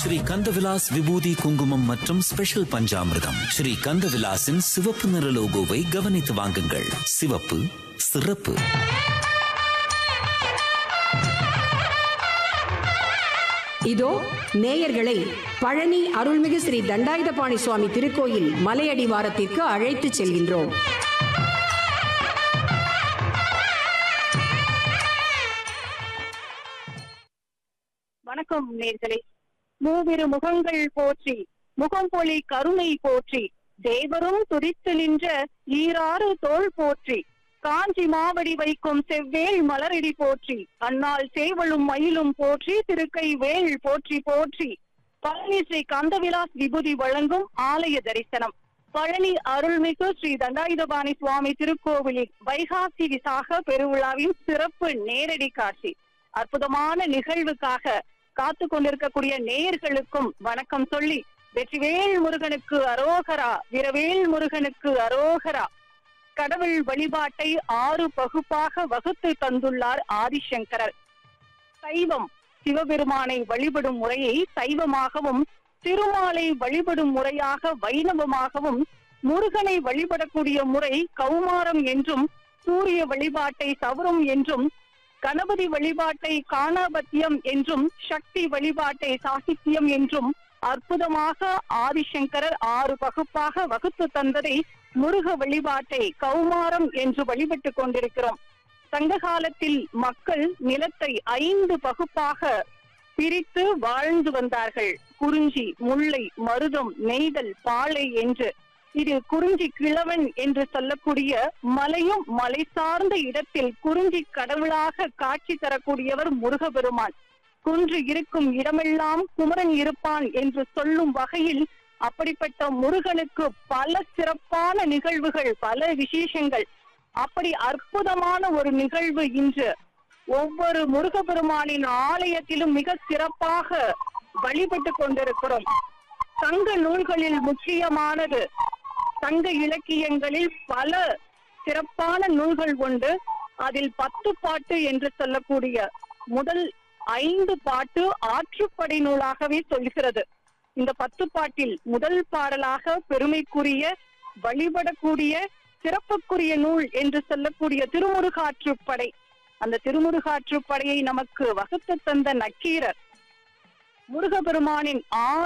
ஸ்ரீ கந்தவிலாஸ் விபூதி குங்குமம் மற்றும் ஸ்பெஷல் பஞ்சாமிர்தம் ஸ்ரீ கந்தவிலாசின் சிவப்பு நிற லோகோவை கவனித்து வாங்குங்கள் சிவப்பு சிறப்பு இதோ நேயர்களை பழனி அருள்மிகு ஸ்ரீ தண்டாயுதபாணி சுவாமி திருக்கோயில் மலையடிவாரத்திற்கு அழைத்துச் செல்கின்றோம் வணக்கம் நேர்களே மூவிரு முகங்கள் போற்றி முகம்பொலி கருணை போற்றி தேவரும் துதித்து நின்ற ஈராறு தோள் போற்றி காஞ்சி மாவடி வைக்கும் செவ்வேள் மலரடி போற்றி அன்னால் சேவலும் மயிலும் போற்றி திருக்கை வேள் போற்றி போற்றி பழனி ஸ்ரீ கந்தவிலாஸ் விபூதி வழங்கும் ஆலய தரிசனம் பழனி அருள்மிகு ஸ்ரீ தண்டாயுதபாணி சுவாமி திருக்கோவிலில் வைகாசி விசாக பெருவிழாவின் சிறப்பு நேரடி காட்சி அற்புதமான நிகழ்வுக்காக காத்து கொண்டிருக்கக்கூடிய நேயர்களுக்கும் வணக்கம் சொல்லி வெற்றிவேல் முருகனுக்கு அரோகரா வீரவேல் முருகனுக்கு அரோகரா கடவுள் வழிபாட்டை ஆறு பகுப்பாக வகுத்து தந்துள்ளார் ஆதிசங்கரர் சைவம் சிவபெருமானை வழிபடும் முறையை சைவமாகவும் திருமாலை வழிபடும் முறையாக வைணவமாகவும் முருகனை வழிபடக்கூடிய முறை கௌமாரம் என்றும் சூரிய வழிபாட்டை சவரம் என்றும் கணபதி வழிபாட்டை காணாபத்தியம் என்றும் சக்தி வழிபாட்டை சாகித்யம் என்றும் அற்புதமாக ஆதிசங்கரர் ஆறு பகுப்பாக வகுத்து தந்ததை முருக வழிபாட்டை கௌமாரம் என்று வழிபட்டுக் கொண்டிருக்கிறோம் சங்க காலத்தில் மக்கள் நிலத்தை ஐந்து பகுப்பாக பிரித்து வாழ்ந்து வந்தார்கள் குறிஞ்சி முல்லை மருதம் நெய்தல் பாலை என்று இது குறிஞ்சி கிழவன் என்று சொல்லக்கூடிய மலையும் மலை சார்ந்த இடத்தில் குறிஞ்சி கடவுளாக காட்சி தரக்கூடியவர் முருகபெருமான் குன்று இருக்கும் இடமெல்லாம் குமரன் இருப்பான் என்று சொல்லும் வகையில் அப்படிப்பட்ட முருகனுக்கு பல சிறப்பான நிகழ்வுகள் பல விசேஷங்கள் அப்படி அற்புதமான ஒரு நிகழ்வு இன்று ஒவ்வொரு முருகபெருமானின் ஆலயத்திலும் மிக சிறப்பாக வழிபட்டு கொண்டிருக்கிறோம் சங்க நூல்களில் முக்கியமானது சங்க இலக்கியங்களில் பல சிறப்பான நூல்கள் உண்டு அதில் பத்து பாட்டு என்று சொல்லக்கூடிய முதல் ஐந்து பாட்டு ஆற்றுப்படை நூலாகவே சொல்கிறது இந்த பத்து பாட்டில் முதல் பாடலாக பெருமைக்குரிய வழிபடக்கூடிய சிறப்புக்குரிய நூல் என்று சொல்லக்கூடிய திருமுருகாற்றுப்படை அந்த திருமுருகாற்றுப்படையை நமக்கு வகுத்து தந்த நக்கீரர் முருகபெருமானின் ஆ